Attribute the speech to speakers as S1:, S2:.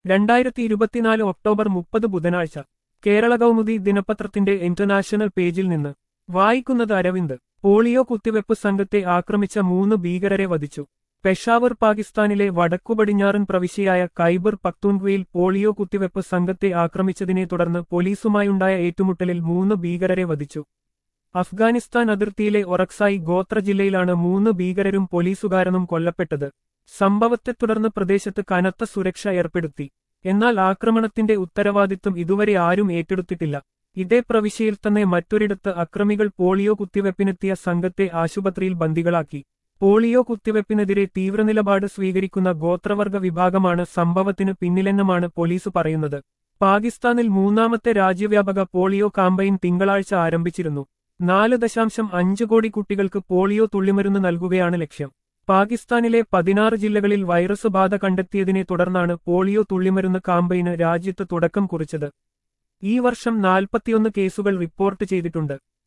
S1: രണ്ടായിരത്തി ഇരുപത്തിനാല് ഒക്ടോബർ മുപ്പത് ബുധനാഴ്ച കേരള കൗമുദി ദിനപത്രത്തിന്റെ ഇന്റർനാഷണൽ പേജിൽ നിന്ന് വായിക്കുന്നത് അരവിന്ദ് പോളിയോ കുത്തിവെപ്പ് സംഘത്തെ ആക്രമിച്ച മൂന്ന് ഭീകരരെ വധിച്ചു പെഷാവർ പാകിസ്ഥാനിലെ വടക്കുപടിഞ്ഞാറൻ പ്രവിശ്യയായ കൈബർ പക്തൂൺവയിൽ പോളിയോ കുത്തിവെപ്പ് സംഘത്തെ ആക്രമിച്ചതിനെ തുടർന്ന് പോലീസുമായുണ്ടായ ഏറ്റുമുട്ടലിൽ മൂന്ന് ഭീകരരെ വധിച്ചു അഫ്ഗാനിസ്ഥാൻ അതിർത്തിയിലെ ഒറക്സായി ഗോത്ര ജില്ലയിലാണ് മൂന്ന് ഭീകരരും പോലീസുകാരനും കൊല്ലപ്പെട്ടത് സംഭവത്തെ തുടർന്ന് പ്രദേശത്ത് കനത്ത സുരക്ഷ ഏർപ്പെടുത്തി എന്നാൽ ആക്രമണത്തിന്റെ ഉത്തരവാദിത്വം ഇതുവരെ ആരും ഏറ്റെടുത്തിട്ടില്ല ഇതേ പ്രവിശ്യയിൽ തന്നെ മറ്റൊരിടത്ത് അക്രമികൾ പോളിയോ കുത്തിവെപ്പിനെത്തിയ സംഘത്തെ ആശുപത്രിയിൽ ബന്ദികളാക്കി പോളിയോ കുത്തിവെപ്പിനെതിരെ തീവ്രനിലപാട് സ്വീകരിക്കുന്ന ഗോത്രവർഗ വിഭാഗമാണ് സംഭവത്തിന് പിന്നിലെന്നുമാണ് പോലീസ് പറയുന്നത് പാകിസ്ഥാനിൽ മൂന്നാമത്തെ രാജ്യവ്യാപക പോളിയോ കാമ്പയിൻ തിങ്കളാഴ്ച ആരംഭിച്ചിരുന്നു നാല് ദശാംശം അഞ്ച് കോടി കുട്ടികൾക്ക് പോളിയോ തുള്ളിമരുന്ന് നൽകുകയാണ് ലക്ഷ്യം പാകിസ്ഥാനിലെ പതിനാറ് ജില്ലകളിൽ വൈറസ് ബാധ കണ്ടെത്തിയതിനെ തുടർന്നാണ് പോളിയോ തുള്ളിമരുന്ന് കാമ്പയിന് രാജ്യത്ത് തുടക്കം കുറിച്ചത് ഈ വർഷം നാൽപ്പത്തിയൊന്ന് കേസുകൾ റിപ്പോർട്ട് ചെയ്തിട്ടുണ്ട്